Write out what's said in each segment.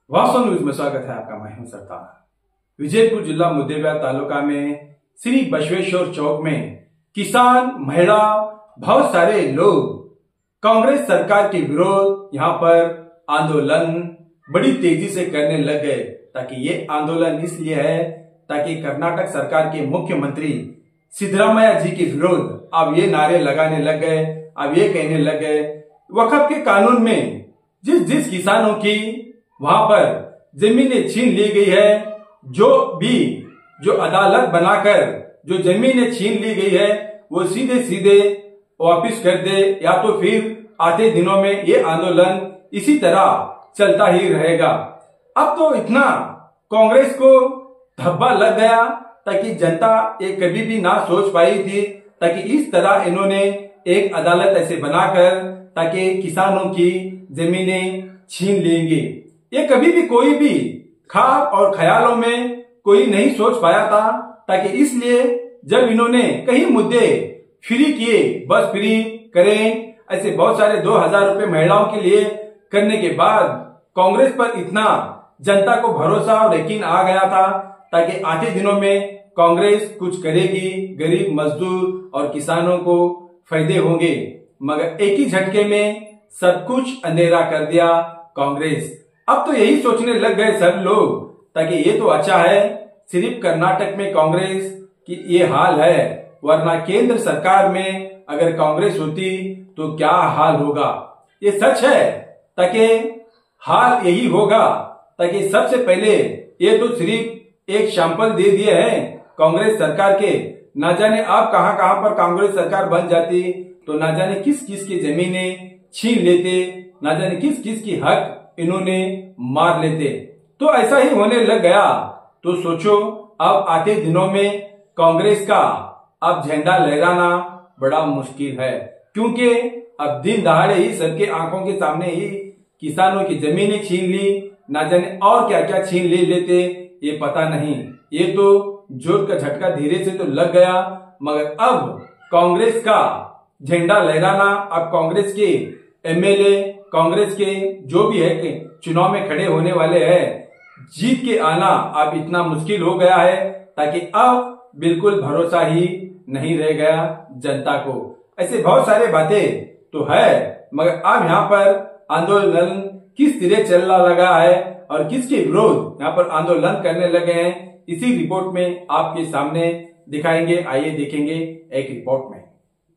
वास्तव न्यूज में स्वागत है आपका मैं हूं सरतार विजयपुर जिला मुद्देबिया तालुका में श्री बसवेश्वर चौक में किसान महिला बहुत सारे लोग कांग्रेस सरकार के विरोध यहाँ पर आंदोलन बड़ी तेजी से करने लग गए ताकि ये आंदोलन इसलिए है ताकि कर्नाटक सरकार के मुख्यमंत्री सिद्धरामैया जी के विरोध अब ये नारे लगाने लग गए अब ये कहने लग गए वकफ के कानून में जिस जिस किसानों की वहां पर जमीनें छीन ली गई है जो भी जो अदालत बनाकर जो जमीनें छीन ली गई है वो सीधे सीधे वापिस कर दे या तो फिर आते दिनों में ये आंदोलन इसी तरह चलता ही रहेगा अब तो इतना कांग्रेस को धब्बा लग गया ताकि जनता ये कभी भी ना सोच पाई थी ताकि इस तरह इन्होंने एक अदालत ऐसे बनाकर ताकि किसानों की जमीनें छीन लेंगे ये कभी भी कोई भी ख्वाब और ख्यालों में कोई नहीं सोच पाया था ताकि इसलिए जब इन्होंने कई मुद्दे फ्री किए बस फ्री करें ऐसे बहुत सारे दो हजार रूपये महिलाओं के लिए करने के बाद कांग्रेस पर इतना जनता को भरोसा और यकीन आ गया था ताकि आते दिनों में कांग्रेस कुछ करेगी गरीब मजदूर और किसानों को फायदे होंगे मगर एक ही झटके में सब कुछ अंधेरा कर दिया कांग्रेस अब तो यही सोचने लग गए सब लोग ताकि ये तो अच्छा है सिर्फ कर्नाटक में कांग्रेस की ये हाल है वरना केंद्र सरकार में अगर कांग्रेस होती तो क्या हाल होगा ये सच है ताकि हाल यही होगा ताकि सबसे पहले ये तो सिर्फ एक सैंपल दे दिए हैं कांग्रेस सरकार के ना जाने अब कहां कहां पर कांग्रेस सरकार बन जाती तो ना जाने किस किस की जमीनें छीन लेते ना जाने किस किस की हक इन्होंने मार लेते तो ऐसा ही होने लग गया तो सोचो अब आते दिनों में कांग्रेस का अब झंडा लहराना बड़ा मुश्किल है क्योंकि अब दिन दहाड़े ही सबके आंखों के सामने ही किसानों की जमीनें छीन ली ना जाने और क्या क्या छीन ले लेते ये पता नहीं ये तो जोर का झटका धीरे से तो लग गया मगर अब कांग्रेस का झंडा लहराना अब कांग्रेस के एमएलए कांग्रेस के जो भी है कि चुनाव में खड़े होने वाले हैं जीत के आना अब इतना मुश्किल हो गया है ताकि अब बिल्कुल भरोसा ही नहीं रह गया जनता को ऐसे बहुत सारे बातें तो है मगर अब यहाँ पर आंदोलन किस तरह चलना लगा है और किसके विरोध यहाँ पर आंदोलन करने लगे हैं इसी रिपोर्ट में आपके सामने दिखाएंगे आइए देखेंगे एक रिपोर्ट में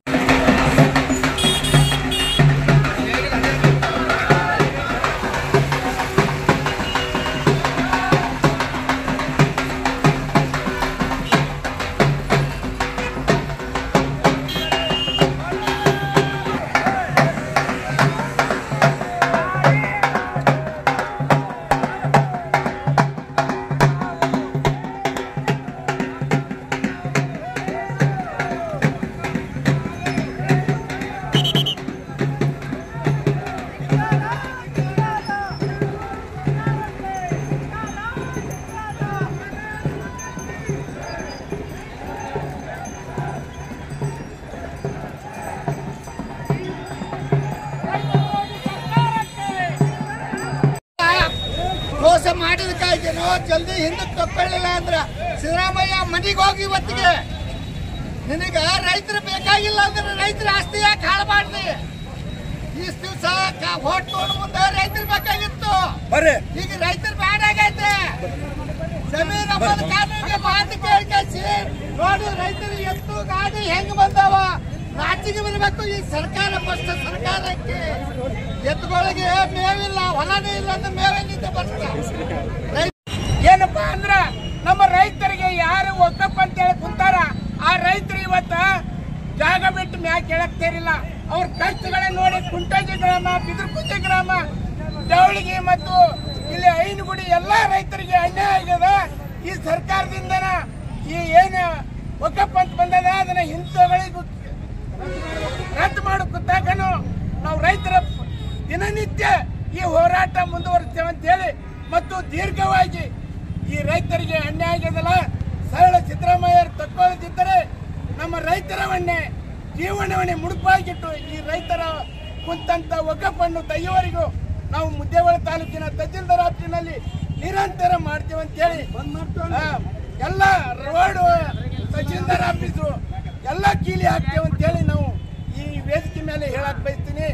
ಮೋಸ ಮಾಡಿದಕ್ಕಾಯ್ತೇನೋ ಜಲ್ದಿ ಹಿಂದಕ್ಕೆ ತಕ್ಕೊಳ್ಳಿಲ್ಲ ಅಂದ್ರ ಸಿದ್ದರಾಮಯ್ಯ ಮನೆಗೆ ಹೋಗಿ ಇವತ್ತಿಗೆ ನಿನಗ ರೈತರು ಬೇಕಾಗಿಲ್ಲ ಅಂದ್ರೆ ರೈತರ ಆಸ್ತಿ ಯಾಕೆ ಹಾಳಬಾರ್ದು ಇಷ್ಟು ದಿವಸ ಹೋಟ್ ನೋಡ್ ಮುಂದೆ ರೈತರು ಬೇಕಾಗಿತ್ತು ಬರ್ರಿ ಈಗ ರೈತರು ಬ್ಯಾಡಾಗೈತೆ ಜಮೀನ್ ಹಬ್ಬದ ಕಾನೂನಿಗೆ ಮಾತು ಕೇಳ್ಕೇಸಿ ನೋಡಿ ರೈತರು ಎತ್ತು ಗಾಡಿ ಹೆಂಗ್ ಬಂದಾವ ನಾಚಿಗೆ ಬರಬೇಕು ಈ ಸರ್ಕಾರ ಫಸ್ಟ್ ಸರ್ಕಾರಕ್ಕೆ ಎತ್ತುಗಳಿಗೆ ಮೇವಿಲ್ಲ ಹೊಲನೇ ಇಲ್ಲ ಅಂದ್ರೆ ಮೇವೆಲ್ಲಿಂದ ಬರ್ತದೆ ಏನಪ್ಪಾ ಅಂದ್ರ ನಮ್ಮ ರೈತರಿಗೆ ಯಾರು ಒಕ್ಕಪ್ಪ ಅಂತ ಹೇಳಿ ಕುಂತಾರ ಆ ರೈತರು ಇವತ್ತ ಜಾಗ ಬಿಟ್ಟು ಮ್ಯಾಕ್ ಕೇಳಕ್ ತೇರಿಲ್ಲ ಅವ್ರ ಕಷ್ಟಗಳ ನೋಡಿ ಕುಂಟಜಿ ಗ್ರಾಮ ಬಿದಿರ್ಕುಂಜಿ ಗ್ರಾಮ ಜವಳಿಗೆ ಮತ್ತು ಇಲ್ಲಿ ಐನಗುಡಿ ಎಲ್ಲಾ ರೈತರಿಗೆ ಅನ್ಯಾಯ ಆಗ್ಯದ ಈ ಸರ್ಕಾರದಿಂದನ ಈ ಏನು ಒಕ್ಕಪ್ಪ ಅಂತ ಬಂದದ ಅದನ್ನ ಹಿಂದೂಗಳಿಗೆ ರದ್ದು ಮಾಡೋ ಕುತ್ತಾಗನು ನಾವು ರೈತರ ದಿನನಿತ್ಯ ಈ ಹೋರಾಟ ಮುಂದುವರಿಸ್ತೇವೆ ಅಂತ ಹೇಳಿ ಮತ್ತು ದೀರ್ಘವಾಗಿ ಈ ರೈತರಿಗೆ ಅನ್ಯಾಯ ಆಗ್ಯದಲ್ಲ ಸರಳ ಸಿದ್ದರಾಮಯ್ಯ ತಕ್ಕೊಳ್ಳದಿದ್ದರೆ ನಮ್ಮ ರೈತರವನ್ನೇ ಜೀವನವನ್ನೇ ಮುಡುಪಾಗಿಟ್ಟು ಈ ರೈತರ ಕುಂತಂತ ಒಗ್ಗಪ್ಪನ್ನು ತೆಗೆಯುವವರೆಗೂ ನಾವು ಮುದ್ದೇವಳ ತಾಲೂಕಿನ ತಹಸೀಲ್ದಾರ್ ಆಫೀಸಿನಲ್ಲಿ ನಿರಂತರ ಮಾಡ್ತೀವಿ ಅಂತೇಳಿ ಆ, ಎಲ್ಲ ರೋಡ್ ತಹಸೀಲ್ದಾರ್ ಆಫೀಸು ಎಲ್ಲ ಕೀಲಿ ಹಾಕ್ತೇವೆ ಅಂತೇಳಿ ನಾವು ಈ ವೇದಿಕೆ ಮೇಲೆ ಹೇಳಕ್ ಬಯಸ್ತೀನಿ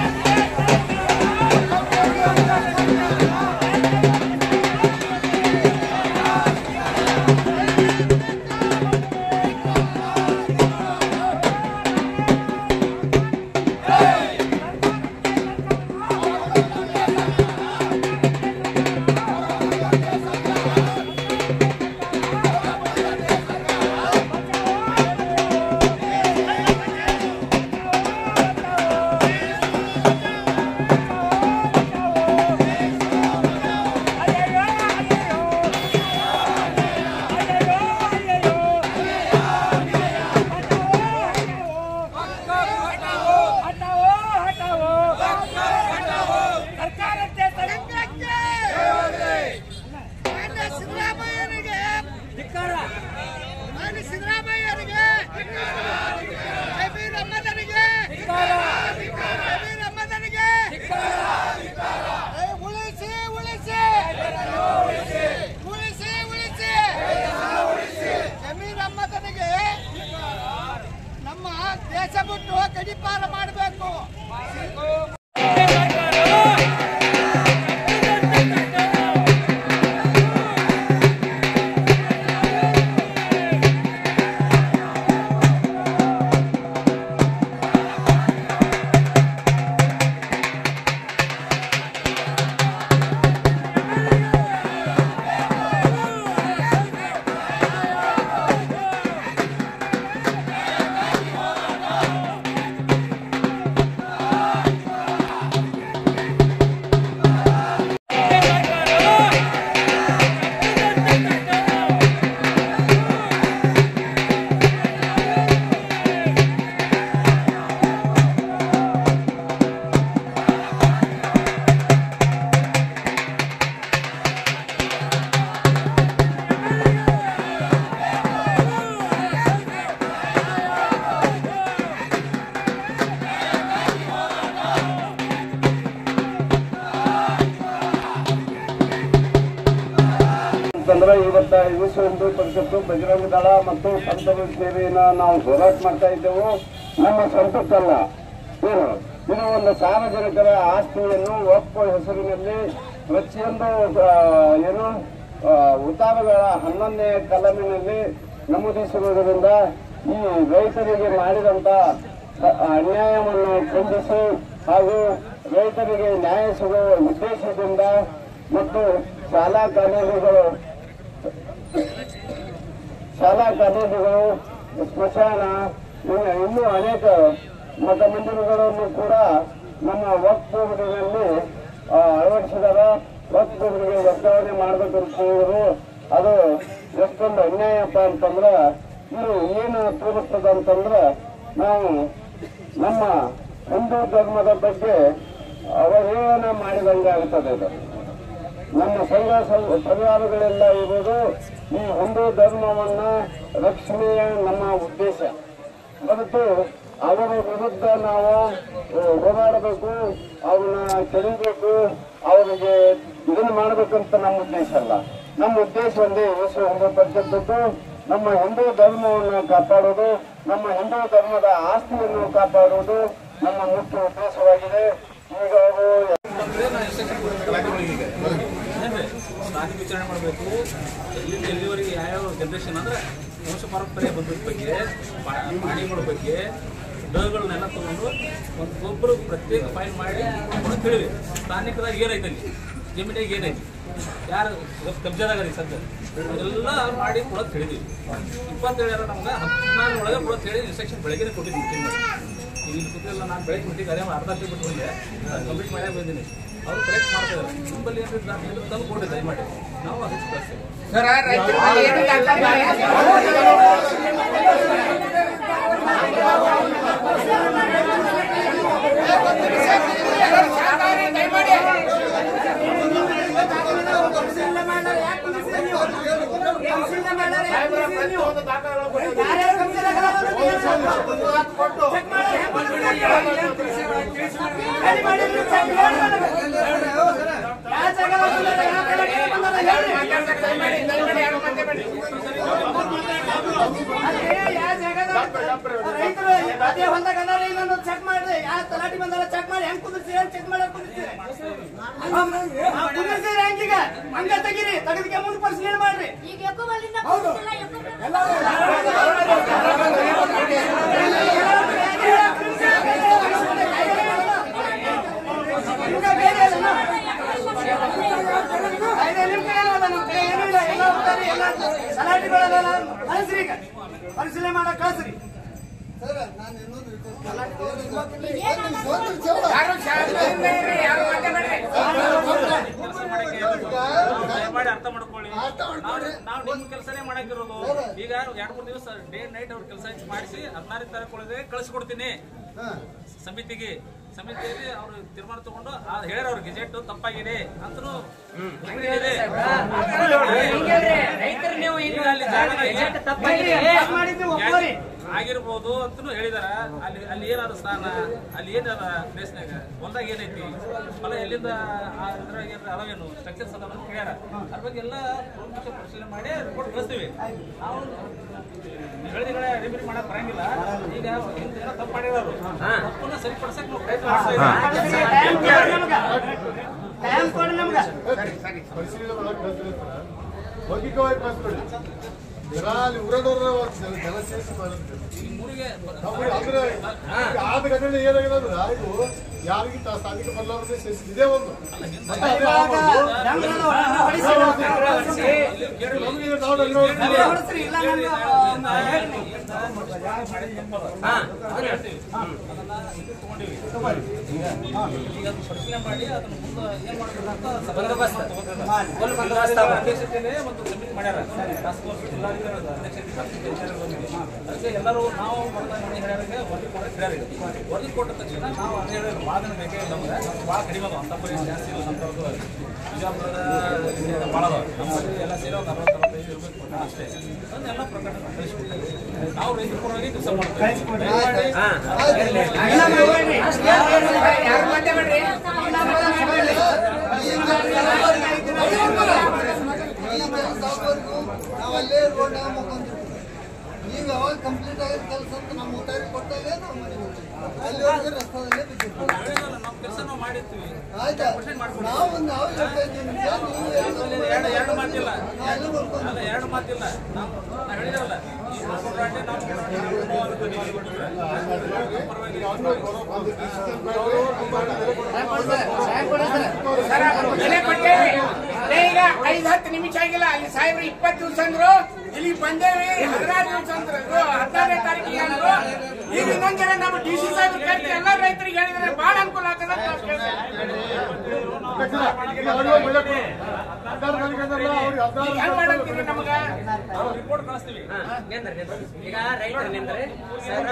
ಮಾನ್ಯ ಸಿದ್ದರಾಮಯ್ಯನಿಗೆ ಮಾನ್ಯ ಸಿದ್ದರಾಮಯ್ಯನಿಗೆ ಜಮೀರ್ ಅಹ್ಮದನಿಗೆ ಜಮೀರ್ ಅಹ್ಮದನಿಗೆ ಏ, ಉಳಿಸಿ ಉಳಿಸಿ ಉಳಿಸಿ ಉಳಿಸಿ ಜಮೀರ್ ಅಹ್ಮದನಿಗೆ ನಮ್ಮ ದೇಶ ಬಿಟ್ಟು ಗಡಿಪಾರ ಮಾಡಬೇಕು ಅಂತಂದ್ರೆ ಇವತ್ತ ವಿಶ್ವ ಹಿಂದೂ ಪರಿಷತ್ತು ಬಜರಂಗ ದಳ ಮತ್ತು ಸಂತರ ಸೇವೆಯನ್ನ ನಾವು ಹೋರಾಟ ಮಾಡ್ತಾ ಇದ್ದೆವು ನಮ್ಮ ಸ್ವಂತಕ್ಕಲ್ಲ ಏನು ಇದು ಒಂದು ಸಾರ್ವಜನಿಕರ ಆಸ್ತಿಯನ್ನು ಒಪ್ಪುವ ಹೆಸರಿನಲ್ಲಿ ಪ್ರತಿಯೊಂದು ಆ, ಏನು ಆ, ಉತ್ತಾರಗಳ ಹನ್ನೊಂದನೇ ಕಲಮಿನಲ್ಲಿ ನಮೂದಿಸಿರುವುದರಿಂದ ಈ ರೈತರಿಗೆ ಮಾಡಿದಂತ ಅ- ಅನ್ಯಾಯವನ್ನು ಖಂಡಿಸಿ ಹಾಗೂ ರೈತರಿಗೆ ನ್ಯಾಯ ಸಿಗುವ ಉದ್ದೇಶದಿಂದ ಮತ್ತು ಶಾಲಾ ಕಾಲೇಜುಗಳು ಶಾಲಾ ಕಾಲೇಜುಗಳು ಸ್ಮಶಾನ ಇನ್ನು ಇನ್ನೂ ಅನೇಕ ಮತ ಮಂದಿರಗಳನ್ನು ಕೂಡ ನಮ್ಮ ವಕ್ಫ್ ಬೋರ್ಡಿನಲ್ಲಿ ಆ, ಅಳವಡಿಸಿದಾರ ವಕ್ಫ್ ಬೋರ್ಡ್ಗೆ ವರ್ಗಾವಣೆ ಮಾಡ್ಬೇಕಂತ ಹೇಳಿದ್ರು ಅದು ಎಷ್ಟೊಂದು ಅನ್ಯಾಯಪ್ಪ ಅಂತಂದ್ರ ಇದು ಏನು ತೋರಿಸ್ತದ ಅಂತಂದ್ರ ನಾವು ನಮ್ಮ ಹಿಂದೂ ಧರ್ಮದ ಬಗ್ಗೆ ಅವಹೇಳನ ಮಾಡಿದಂಗೆ ಆಗ್ತದೆ ಇದು ನಮ್ಮ ಸಂಘ ಸಂ- ಪರಿವಾರಗಳೆಲ್ಲ ಇರುವುದು ಈ ಹಿಂದೂ ಧರ್ಮವನ್ನ ರಕ್ಷಣೆಯ ನಮ್ಮ ಉದ್ದೇಶ ಹೊರತು ಅವರ ವಿರುದ್ಧ ನಾವು ಆ, ಹೋರಾಡಬೇಕು ಅವನ್ನ ಕೆಡಬೇಕು ಅವರಿಗೆ ಇದನ್ನ ಮಾಡಬೇಕಂತ ನಮ್ಮ ಉದ್ದೇಶ ಅಲ್ಲ ನಮ್ಮ ಉದ್ದೇಶ ಒಂದೇ ವಿಶ್ವ ಹಿಂದೂ ಪರಿಷತ್ತದ್ದು ನಮ್ಮ ಹಿಂದೂ ಧರ್ಮವನ್ನು ಕಾಪಾಡೋದು ನಮ್ಮ ಹಿಂದೂ ಧರ್ಮದ ಆಸ್ತಿಯನ್ನು ಕಾಪಾಡುವುದು ನಮ್ಮ ಮುಖ್ಯ ಉದ್ದೇಶವಾಗಿದೆ ಈಗ ಅವರು ಏನ್ರಿ ಸ್ಥಾನಿಕ ವಿಚಾರಣೆ ಮಾಡಬೇಕು ಎಲ್ಲಿಂದ ಎಲ್ಲಿವರೆಗೆ ಯಾವ್ಯಾವ ಜನರೇಷನ್ ಅಂದ್ರೆ ವಂಶ ಪಾರಂಪರ್ಯ ಬಂದದ ಬಗ್ಗೆ ಪಾ- ಪ್ರಾಣಿಗಳ ಬಗ್ಗೆ ಡಗಳನ್ನೆಲ್ಲ ತಗೊಂಡು ಒಂದು ಒಬ್ಬರು ಪ್ರತ್ಯೇಕ ಫೈಲ್ ಮಾಡಿ ಕೂಡ ತಿಳಿವಿ ಸ್ಥಾನಿಕದಾಗ ಏನೈತೆ ಅಲ್ಲಿ ಜಮೀನಾಗ ಏನೈತಿ ಯಾರು ಕಬ್ಜಾದಾಗ ರೀ ಸದ್ಯ ಅದೆಲ್ಲ ಮಾಡಿ ಕೂಡ ತಿಳಿದೀವಿ ಇಪ್ಪತ್ತೇಳು ಯಾರು ನಮ್ಗೆ ಹದಿನಾರು ಒಳಗೆ ಕೂಡ ತಿಳಿ ಇನ್ಸ್ಟ್ರಕ್ಷನ್ ಬೆಳಗ್ಗೆ ಕೊಟ್ಟಿದ್ದೀವಿ ಮೀಟಿಂಗ್ ಮಾಡಿ ಇಲ್ಲಿ ಕೂತಿಲ್ಲ ನಾನು ಬೆಳಗ್ಗೆ ಮೀಟಿಂಗ್ ಅದೇ ಅರ್ಧ ಗಂಟೆ ಬಿಟ್ಟು ಬಂದೆ ಕಂಪ್ಲೀಟ್ ಮಾಡೇ ಬಂದೀನಿ ಅವ್ರು ಕರೆಕ್ಟ್ ಮಾಡ್ತಾರೆ ನಿಮ್ಮಲ್ಲಿ ಏನಾದ್ರು ದಾಖಲೆ ತಂದು ಕೊಡಿ ದಯಮಾಡಿ ನಾವು ಅದಕ್ಕೆ ಕಳಿಸ್ತೇವೆ ಸರ ರೈತರ ಮೇಲೆ ಏನು ದಾಖಲೆ ಮಾಡಿಲ್ಲ. ಎಲ್ಲರೂ ಸಹಕಾರಿ ದಯಮಾಡಿ ರೈತರು ಅದೇ ಹೊಲ್ದಾಗ ಅದಾರ ಇಲ್ಲ ಅನ್ನೋದು ಚೆಕ್ ಮಾಡ್ರಿ ಯಾವ ತಲಾಟಿ ಬಂದಾರ ಚೆಕ್ ಮಾಡಿ ಹೆಂಗ್ ಕುದಿಸ್ತೀರಿ ಅಂತ ಚೆಕ್ ಮಾಡಿ ಕುದಿಸ್ತೀರಿ ಕುದಿಸ್ತೀರಿ ಹೆಂಗೀಗ ಹಂಗ ತೆಗೀರಿ ತೆಗೆದಕ್ಕೆ ಮುಂದೆ ಪರಿಶೀಲನೆ ಮಾಡ್ರಿ ಈಗ ಎಕ್ಕೋ ಬಲ್ಲಿಂದ ಕೂತಿಲ್ಲ, ಎಕ್ಕೋ ಬಲ್ಲಿಂದ ನಿಮ್ಗೆ ಬೇರೆ ಅಲ್ಲ? ಐದು ನಿಮ್ ಕೈ ಅಲ್ಲ, ನಮ್ ಕೈ ಏನೂ ಇಲ್ಲ. ಎಲ್ಲ ಹೋಗ್ತಾರೆ, ಎಲ್ಲ ತಲಾಟಿಗಳಲ್ಲ. ಕಳ್ಸ್ರಿ ಈಗ ಪರಿಶೀಲನೆ ಮಾಡಕ್ ಕಳ್ಸ್ರಿ ಯಾರು ಶಾಸಕರಿಂದ ಇರ್ರಿ, ಯಾರು ಮಾತಾಡ್ಬೇಡ್ರಿ. ಕೆಲಸ ಮಾಡಕ್ಕೆ ದಯಮಾಡಿ ಅರ್ಥ ಮಾಡ್ಕೊಳ್ಳಿ ನಾವು ನಾವು ನಿಮ್ ಕೆಲಸನೇ ಮಾಡಕ್ಕಿರೋದು ಈಗ ಎರಡ್ ಮೂರ್ ದಿವಸ ಡೇ ನೈಟ್ ಅವ್ರ ಕೆಲಸ ಮಾಡಿಸಿ ಹದಿನಾರನೇ ತಾರೀಕು ಒಳಗೆ ಕಳಿಸ್ಕೊಡ್ತೀನಿ ಸಮಿತಿಗೆ ಸಮಿತಿಯಲ್ಲಿ ಅವರು ತೀರ್ಮಾನ ತಗೊಂಡು ಅದು ಹೇಳ್ಯಾರ ಅವ್ರ ಗೆಜೆಟ್ ತಪ್ಪಾಗಿದೆ ಅಂತನೂ ಇದೆ ರೈತರು ನೀವು ಈಗ ಈಗ ಅಲ್ಲಿ ಜಾಗದಾಗ ಚೆಕ್ ಮಾಡಿದ್ದು ಒಪ್ಪೋರಿ ಆಗಿರ್ಬೋದು ಅಂತನೂ ಹೇಳಿದಾರ ಅಲ್ಲಿ ಅಲ್ಲಿ ಏನಾದ ಸ್ಥಾನ ಅಲ್ಲಿ ಏನದ ಪ್ಲೇಸ್ನಾಗ ಹೊಲ್ದಾಗ ಏನೈತಿ ಹೊಲ ಎಲ್ಲಿಂದ ಆ ಇದ್ರಾಗ ಏನಾರ ಅದಾವೇನು ಸ್ಟ್ರಕ್ಚರ್ಸ್ ಅದಾವ ಅಂತ ಕೇಳ್ಯಾರ ಅದ್ರ ಬಗ್ಗೆ ಎಲ್ಲ ಪ್ರಮುಖ ಪರಿಶೀಲನೆ ಮಾಡಿ ರಿಪೋರ್ಟ್ ಕಳಿಸ್ತೀವಿ ನಾವು ಹೇಳಿದ ರಿಪೇರಿ ಮಾಡಕ್ ಬರಂಗಿಲ್ಲ ಈಗ ಹಿಂದೆ ಏನೋ ತಪ್ಪು ಮಾಡಿರೋರು ತಪ್ಪನ್ನ ಸರಿಪಡಿಸಕ್ ನಾವು ಪ್ರಯತ್ನ ಮಾಡ್ತಾ ಇದ್ದೀವಿ ಟೈಮ್ ಕೊಡಿ ನಮ್ಗ ಪರಿಶೀಲನೆ ಮಾಡಕ್ ಕಳ್ಸಿದ್ರೆ ಲೌಕಿಕವಾಗಿ ಕಳ್ಸ್ಕೊಡಿ ಜನ ಅಲ್ಲಿ ಊರದವ್ರ ಜನ ಸೇರಿಸಿ ಮಾಡುತ್ತೆ ಈ ಮೂರಿಗೆ ನಾವು ಅಂದ್ರೆ ಆದ ಘಟನೆ ಏನಾಗಿದೆ ಅಂದ್ರೆ ಇದು ಯಾರಿಗೆ ತಾ- ಸ್ಥಾನಿಕ ಬದಲಾವಣೆ ಸೇರಿಸಿ ಇದೇ ಒಂದು ಮತ್ತೆ ಅದೇ ಇವಾಗ ಆಗ್ಬಾರ್ದು. ನಮ್ಗೆ ಅದು ಹೊಡಿಸಿ ನಮ್ಗೆ ಈಗ ನಾವು ಅಲ್ಲಿ ನೋಡಿ- ನಮ್ಗೆ ಹೊಡಿಸ್ರಿ, ಇಲ್ಲ ನಮ್ಗೆ ಈಗ ಅದನ್ನ ಪರಿಶೀಲನೆ ಮಾಡಿ ಅದನ್ನ ಮುಂದೆ ಏನ್ ಮಾಡ್ಬೇಕು ಅಂತ ಸಭಾ ಅಧ್ಯಕ್ಷತೆಯಲ್ಲಿ ಒಂದು ಸಮಿತಿ ಮಾಡ್ಯಾರ ಟಾಸ್ಕ್ ಫೋರ್ಸ್ ಜಿಲ್ಲಾಧಿಕಾರಿ ಅಧ್ಯಕ್ಷತೆ ಸಮಿತಿ ಬಂದಿದೆ. ಅದಕ್ಕೆ ಎಲ್ಲರೂ ನಾವು ಮೊದಲ ಮನೆ ಹೇಳ್ಯಾರಿಗೆ ವರದಿ ಕೊಡಕ್ಕೆ ಹೇಳ್ಯಾರ ವರದಿ ಕೊಟ್ಟ ತಕ್ಷಣ ನಾವು ಅದೇ ಹೇಳಿದ್ರೆ ವಾದನ ಬೇಕೇ ಇಲ್ಲ ನಮ್ಗೆ ನಮ್ಗೆ ಭಾಳ ಕಡಿಮೆ ಅದಾವ ಅಂತ ಪರಿ ಜಾಸ್ತಿ ಇಲ್ಲ ನಮ್ದು ಬಿಜಾಪುರದ ಇಲ್ಲಿ ಭಾಳ ಅದಾವ ನಮ್ಮಲ್ಲಿ ಎಲ್ಲ ಸೇರಿ ಒಂದು ಅರವತ್ತು ಅರವತ್ತೈದು ಇರ್ಬೇಕು ಒಟ್ಟು ಅಷ್ಟೇ ಅದನ್ನೆಲ್ಲ ಪ್ರಕರಣ ಕಳಿಸ್ಬಿಟ್ಟು ನಾವು ರೈತರ ಪರವಾಗಿ ಕೆಲಸ ಮಾಡ್ತೀವಿ ಯಾರು ಮಾತಾಡ್ಬೇಡ್ರಿ. ನಾವಲ್ಲೇ ರೋಡ್ ಮುಖಂಡ್ರು ನೀವು ಯಾವಾಗ ಕಂಪ್ಲೀಟ್ ಆಗಿರೋ ಕೆಲಸ ಅಂತ ನಮ್ಮ ಊಟಾರಿ ಕೊಟ್ಟಾಗ ನಾವು ಮನೆಗೆ ಹೋಗ್ತೀವಿ ಅಲ್ಲಿವರೆಗೆ ರಸ್ತಾದಲ್ಲೇ ಬಿದ್ದಿರ್ತೀವಿ ನಮ್ಮ ಕೆಲಸ ನಾವು ಮಾಡಿರ್ತೀವಿ ಆಯ್ತಾ ನಾವು ನಾವು ಹೇಳ್ತಾ ಇದ್ದೀವಿ ನಿಮ್ಗೆ, ನೀವು ಅಲ್ಲಿ ಎರಡು ಎರಡು ಮಾತಿಲ್ಲ ನಾವು ಅಲ್ಲೇ ಬರ್ಕೊಂಡು ಅಲ್ಲ ಎರಡು ಮಾತಿಲ್ಲ ನಾವು ನಾವು ಹೇಳಿದ್ರಲ್ಲ ಈ ಹೋರಾಟ ನಾವು ನಾವು ಅದಕ್ಕೆ ನೀವು ಕೊಟ್ಟಿದ್ರೆ. ಪರವಾಗಿ ಸರ, ಬೆಲೆ ಕೊಟ್ಟೇವಿ ಅದೇ ಈಗ ಐದ್ ಹತ್ತು ನಿಮಿಷ ಆಗಿಲ್ಲ ಅಲ್ಲಿ ಸಾಹೇಬ್ರು ಇಪ್ಪತ್ತು ದಿವಸ ಅಂದ್ರು ಇಲ್ಲಿ ಬಂದೇವಿ ಹದಿನಾರು ದಿವಸ ಅಂದ್ರು ಇದು ಹದಿನಾರನೇ ತಾರೀಕಿಗೆ ಅಂದ್ರು ಈಗ ಇನ್ನೊಂದ್ ಜನ ನಮ್ಮ ಡಿ ಸಿ ಸಾಹೇಬ್ರು ಕರೆಸಿ ಎಲ್ಲ ರೈತರಿಗೆ ಹೇಳಿದ್ರೆ ಬಹಳ ಅನುಕೂಲ ಆಗ್ತದೆ ಅಂತ ನಾವು ಕೇಳ್ತೇವೆ. ಈಗ ಅವ್ರಿಗೆ ಬೆಲೆ ಕೊಡು. ಹದಿನಾರು ತಾರೀಕು ಅಂದ್ರಲ್ಲ, ಅವ್ರಿಗೆ ಹದಿನಾರು ಈಗ ಹೆಂಗ್ ಮಾಡಂತೀರಿ ನಮಗ ನಾವು ರಿಪೋರ್ಟ್ ಕಳಿಸ್ತೀವಿ ನಿಂದ್ರಿ, ನಿಂದ್ರಿ. ಈಗ ರೈತರು ನಿಂದ್ರೆ ಸಾಹೇಬ್ರ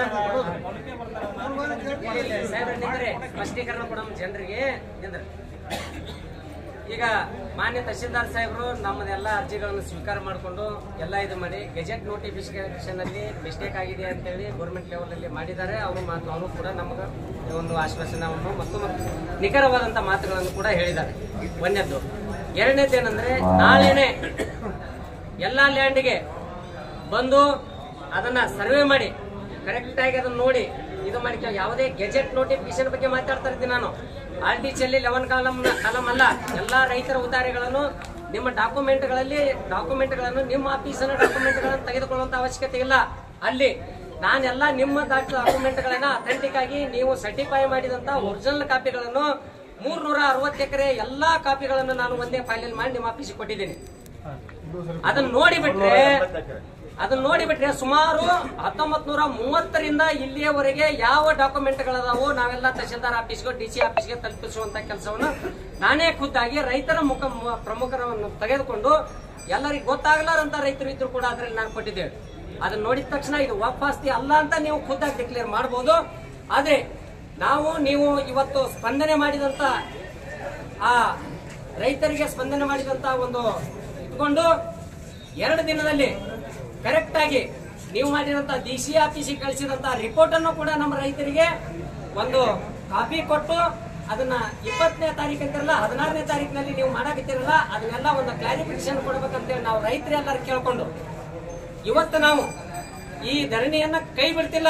ಸಾಹೇಬ್ರ ನಿಂದ್ರೆ ಸ್ಪಷ್ಟೀಕರಣ ಕೊಡೋಣ ಜನರಿಗೆ ನಿಂದ್ರೆ ಈಗ ಮಾನ್ಯ ತಹಶೀಲ್ದಾರ್ ಸಾಹೇಬರು ನಮ್ಮದೆಲ್ಲ ಅರ್ಜಿಗಳನ್ನು ಸ್ವೀಕಾರ ಮಾಡಿಕೊಂಡು ಎಲ್ಲ ಇದು ಮಾಡಿ ಗೆಜೆಟ್ ನೋಟಿಫಿಕೇಶನ್ ಅಲ್ಲಿ ಮಿಸ್ಟೇಕ್ ಆಗಿದೆ ಅಂತೇಳಿ ಗೌರ್ಮೆಂಟ್ ಲೆವೆಲ್ ಅಲ್ಲಿ ಮಾಡಿದ್ದಾರೆ ಅವರು ಮಾತು ಅವರು ಕೂಡ ನಮಗೆ ಒಂದು ಆಶ್ವಾಸನವನ್ನು ಮತ್ತು ನಿಖರವಾದಂತ ಮಾತುಗಳನ್ನು ಕೂಡ ಹೇಳಿದ್ದಾರೆ ಒಂದನೇದ್ದು ಎರಡನೇದು ಏನಂದ್ರೆ ನಾಳೆನೆ ಎಲ್ಲ ಲ್ಯಾಂಡ್ಗೆ ಬಂದು ಅದನ್ನ ಸರ್ವೆ ಮಾಡಿ ಕರೆಕ್ಟ್ ಆಗಿ ಅದನ್ನ ನೋಡಿ ಇದು ಮಾಡಿ ಯಾವುದೇ ಗೆಜೆಟ್ ನೋಟಿಫಿಕೇಶನ್ ಬಗ್ಗೆ ಮಾತಾಡ್ತಾ ಇದ್ದೀನಿ ನಾನು R T C eleven column column ಅಲ್ಲ ಎಲ್ಲಾ ರೈತರ ಉದಾರಿಗಳನ್ನು ನಿಮ್ಮ ಡಾಕ್ಯುಮೆಂಟ್ಗಳಲ್ಲಿ ಡಾಕ್ಯುಮೆಂಟ್ಗಳನ್ನು ನಿಮ್ಮ ಆಫೀಸಿನ ಡಾಕ್ಯುಮೆಂಟ್ಗಳನ್ನು ತೆಗೆದುಕೊಳ್ಳುವಂತ ಅವಶ್ಯಕತೆ ಇಲ್ಲ ಅಲ್ಲಿ ನಾನೆಲ್ಲ ನಿಮ್ಮ ಡಾಕ್ಯುಮೆಂಟ್ಗಳನ್ನ ಅಥೆಂಟಿಕ್ ಆಗಿ ನೀವು ಸರ್ಟಿಫೈ ಮಾಡಿದಂತ ಒರಿಜಿನಲ್ ಕಾಪಿಗಳನ್ನು ಮೂರ್ನೂರ ಅರವತ್ತು ಎಕರೆ ಎಲ್ಲಾ ಕಾಪಿಗಳನ್ನು ನಾನು ಒಂದೇ ಫೈಲಲ್ಲಿ ಮಾಡಿ ನಿಮ್ಮ ಆಫೀಸಿಗೆ ಕೊಟ್ಟಿದ್ದೀನಿ ಅದನ್ನ ನೋಡಿಬಿಟ್ರೆ ಅದನ್ನ ನೋಡಿಬಿಟ್ರೆ ಸುಮಾರು ಹತ್ತೊಂಬತ್ ನೂರ ಮೂವತ್ತರಿಂದ ಇಲ್ಲಿಯವರೆಗೆ ಯಾವ ಡಾಕ್ಯುಮೆಂಟ್ಗಳದಾವೋ ನಾವೆಲ್ಲ ತಹಶೀಲ್ದಾರ್ ಆಫೀಸ್ಗೆ ಡಿ ಸಿ ಆಫೀಸ್ಗೆ ತಲುಪಿಸುವಂತ ಕೆಲಸವನ್ನು ನಾನೇ ಖುದ್ದಾಗಿ ರೈತರ ಮುಖ ಮ- ಪ್ರಮುಖರನ್ನು ತೆಗೆದುಕೊಂಡು ಎಲ್ಲರಿಗೆ ಗೊತ್ತಾಗಲಾರಂತ ರೈತರು ಇದ್ರು ಕೂಡ ಅದ್ರಲ್ಲಿ ನಾನು ಕೊಟ್ಟಿದ್ದೇವೆ ಅದನ್ನ ನೋಡಿದ ತಕ್ಷಣ ಇದು ವಾಪಾಸ್ತಿ ಅಲ್ಲ ಅಂತ ನೀವು ಖುದ್ದಾಗಿ ಡಿಕ್ಲೇರ್ ಮಾಡಬಹುದು ಆದ್ರೆ ನಾವು ನೀವು ಇವತ್ತು ಸ್ಪಂದನೆ ಮಾಡಿದಂತ ಆ ರೈತರಿಗೆ ಸ್ಪಂದನೆ ಮಾಡಿದಂತ ಒಂದು ಇಟ್ಕೊಂಡು ಎರಡು ದಿನದಲ್ಲಿ ಕರೆಕ್ಟ್ ಆಗಿ ನೀವು ಮಾಡಿದಂತ ಡಿ ಸಿ ಆಫೀಸಿಗೆ ಕಳಿಸಿದಂತ ರಿಪೋರ್ಟ್ ಅನ್ನು ಕೂಡ ನಮ್ಮ ರೈತರಿಗೆ ಒಂದು ಕಾಪಿ ಕೊಟ್ಟು ಅದನ್ನ ಇಪ್ಪತ್ತನೇ ತಾರೀಕು ಅಂತಿರಲ್ಲ ಹದಿನಾರನೇ ತಾರೀಕಿನಲ್ಲಿ ನೀವು ಮಾಡಾಕತ್ತೀರಲ್ಲ ಅದನ್ನೆಲ್ಲ ಒಂದು ಕ್ಲಾರಿಫಿಕೇಶನ್ ಕೊಡ್ಬೇಕಂತೇಳಿ ನಾವು ರೈತರೆಲ್ಲರೂ ಕೇಳ್ಕೊಂಡು ಇವತ್ತು ನಾವು ಈ ಧರಣಿಯನ್ನ ಕೈ ಬಿಡ್ತಿಲ್ಲ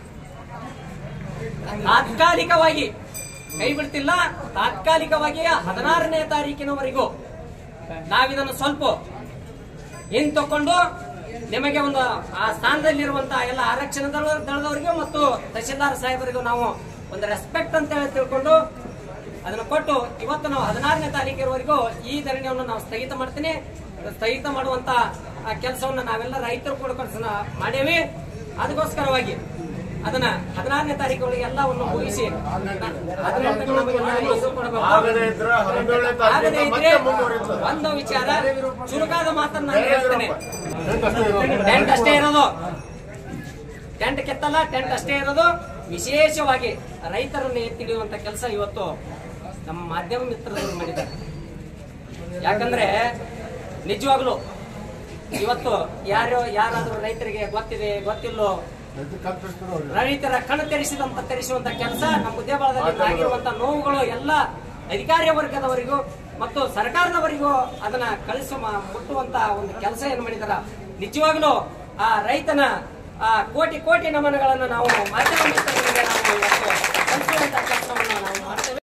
ತಾತ್ಕಾಲಿಕವಾಗಿ ಕೈ ಬಿಡ್ತಿಲ್ಲ ತಾತ್ಕಾಲಿಕವಾಗಿ ಹದಿನಾರನೇ ತಾರೀಕಿನವರೆಗೂ ನಾವಿದನ್ನು ಸ್ವಲ್ಪ ಹಿಂದ್ ತಕೊಂಡು ನಿಮಗೆ ಒಂದು ಆ ಸ್ಥಾನದಲ್ಲಿರುವಂತಹ ಎಲ್ಲ ಆರಕ್ಷಣ ದಳ- ದಳದವರಿಗೂ ಮತ್ತು ತಹಶೀಲ್ದಾರ್ ಸಾಹೇಬರಿಗೂ ನಾವು ಒಂದು ರೆಸ್ಪೆಕ್ಟ್ ಅಂತ ಹೇಳಿ ತಿಳ್ಕೊಂಡು ಅದನ್ನ ಕೊಟ್ಟು ಇವತ್ತು ನಾವು ಹದಿನಾರನೇ ತಾರೀಕಿನವರೆಗೂ ಈ ಧರಣಿಯನ್ನು ನಾವು ಸ್ಥಗಿತ ಮಾಡ್ತೀನಿ ಸ್ಥಗಿತ ಮಾಡುವಂತ ಕೆಲಸವನ್ನು ನಾವೆಲ್ಲ ರೈತರು ಕೂಡ ಕೆಲಸ ಮಾಡೇವಿ ಅದಕ್ಕೋಸ್ಕರವಾಗಿ ಅದನ್ನ ಹದಿನಾರನೇ ತಾರೀಕು ಎಲ್ಲವನ್ನು ಮುಗಿಸಿ ಹದಿನೆಂಟಕ್ಕೆ ನಮಗೆ ನೋಟಿಸ್ ಕೊಡಬೇಕು. ಆಗದೇ ಇದ್ರೆ ಹದಿನೇಳನೇ ತಾರೀಕಿಂದ ಆಗದೇ ಇದ್ರೆ ಮತ್ತೆ ಮುಂದುವರಿತದೆ. ಒಂದು ವಿಚಾರ ಚುರುಕಾದ ಮಾತನ್ನ ನಾನು ಹೇಳ್ತೇನೆ ಟೆಂಟ್ ಅಷ್ಟೇ ಇರೋದು ಟೆಂಟ್ ಕೆತ್ತಲ್ಲ ಟೆಂಟ್ ಅಷ್ಟೇ ಇರೋದು ವಿಶೇಷವಾಗಿ ರೈತರನ್ನು ಎತ್ತಿಡಿಯುವಂತ ಕೆಲಸ ಇವತ್ತು ನಮ್ಮ ಮಾಧ್ಯಮ ಮಿತ್ರರು ಮಾಡಿದ್ದಾರೆ ಯಾಕಂದ್ರೆ ನಿಜವಾಗ್ಲು ಇವತ್ತು ಯಾರು ಯಾರಾದ್ರೂ ರೈತರಿಗೆ ಗೊತ್ತಿದೆ ಗೊತ್ತಿಲ್ಲೋ ರೈತರ ಕಣ್ಣು ತೆರೆಸಿದಂತ ತೆರೆಸುವಂತ ಕೆಲಸ ನಮ್ಮ ಉದ್ಯಮದಲ್ಲಿ ಆಗಿರುವಂತ ನೋವುಗಳು ಎಲ್ಲ ಅಧಿಕಾರಿ ವರ್ಗದವರಿಗೂ ಮತ್ತು ಸರ್ಕಾರದವರಿಗೂ ಅದನ್ನ ಕಳಿಸುವ ಮುಟ್ಟುವಂತ ಒಂದು ಕೆಲಸ ಏನು ಮಾಡಿದಾರ ನಿಜವಾಗ್ಲೂ ಆ ರೈತನ ಆ ಕೋಟಿ ಕೋಟಿ ನಮನಗಳನ್ನು ನಾವು ಮಾಧ್ಯಮ ಮಿತ್ರರಿಗೆ ನಾವು ಇವತ್ತು ಕಲಿಸುವಂತ ಕೆಲಸವನ್ನು ನಾವು ಮಾಡ್ತೇವೆ